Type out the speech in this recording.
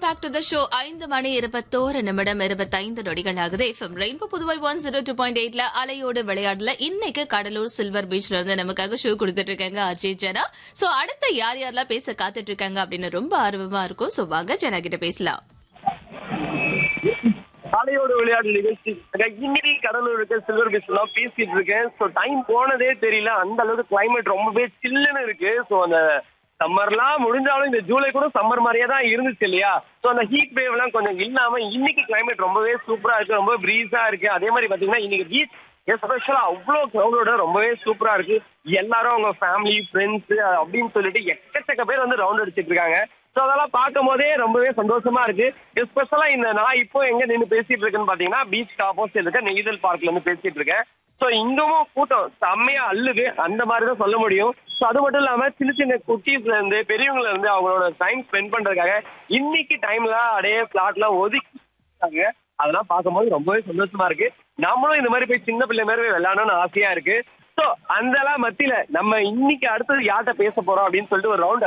Back to the show ஐந்து மணி இருபத்தோரு நிமிடம் இருபத்தைந்து நொடிகள் ஆகுது FM rainbow Puduvai one zero two point எயிட்ல அலையோடு விளையாடல இன்னைக்கு கடலூர் சில்வர் பீச்ல இருந்து நமக்காக ஷோ கொடுத்துட்டு இருக்காங்க அஜய் ஜனா சோ அடுத்து யார் யாரெல்லாம் பேச காத்துட்டு இருக்காங்க அப்படின்னு ரொம்ப ஆர்வமா இருக்கும் சோ வாங்க ஜனா கிட்ட பேசலாம் காலையோட விளையாட்டு நிகழ்ச்சி இன்னைக்கு கடலூர் இருக்க சில்வர் பீச் தான் பேசிட்டு இருக்கேன் ஸோ டைம் போனதே தெரியல அந்த அளவுக்கு கிளைமேட் ரொம்பவே சில்லுன்னு இருக்கு ஸோ அந்த சம்மர்லாம் முடிஞ்சாலும் இந்த ஜூலை கூட சம்மர் மாதிரியே தான் இருந்துச்சு இல்லையா ஸோ அந்த ஹீட் வேவ்லாம் கொஞ்சம் இல்லாம இன்னைக்கு கிளைமேட் ரொம்பவே சூப்பரா இருக்கு ரொம்ப ப்ரீஸா இருக்கு அதே மாதிரி பாத்தீங்கன்னா இன்னைக்கு பீச் எஸ்பெஷலா அவ்வளோ க்ரௌடோட ரொம்பவே சூப்பரா இருக்கு எல்லாரும் அவங்க ஃபேமிலி ஃப்ரெண்ட்ஸ் அப்படின்னு சொல்லிட்டு எக்கச்சக்க பேர் வந்து ரவுண்ட் அடிச்சிட்டு இருக்காங்க ஸோ அதெல்லாம் பார்க்கும் போதே ரொம்பவே சந்தோஷமா இருக்கு எஸ்பெஷலா இந்த நான் இப்போ எங்க நின்று பேசிட்டு இருக்கேன்னு பாத்தீங்கன்னா பீச் ஆப்போசிட் இருக்க நெய்தல் பார்க்ல இருந்து பேசிட்டு இருக்கேன் ஸோ இங்கமும் கூட்டம் செம்மையா அள்ளுது அந்த மாதிரி தான் சொல்ல முடியும் ஸோ அது மட்டும் இல்லாம சின்ன சின்ன குட்டீஸ்ல இருந்து பெரியவங்கல இருந்து அவங்களோட டைம் ஸ்பெண்ட் பண்றதுக்காக இன்னைக்கு டைம்ல அப்படியே பிளாட்லாம் ஒதுக்கி இருக்காங்க. அதெல்லாம் பார்க்கும்போது ரொம்பவே சந்தோஷமா இருக்கு நம்மளும் இந்த மாதிரி போய் சின்ன பிள்ளை மாதிரி போய் விளையாடணும்னு ஆசையா இருக்கு ஸோ அந்தெல்லாம் மத்தியில நம்ம இன்னைக்கு அடுத்தது யார்கிட்ட பேச போறோம் அப்படின்னு சொல்லிட்டு ஒரு ரவுண்ட்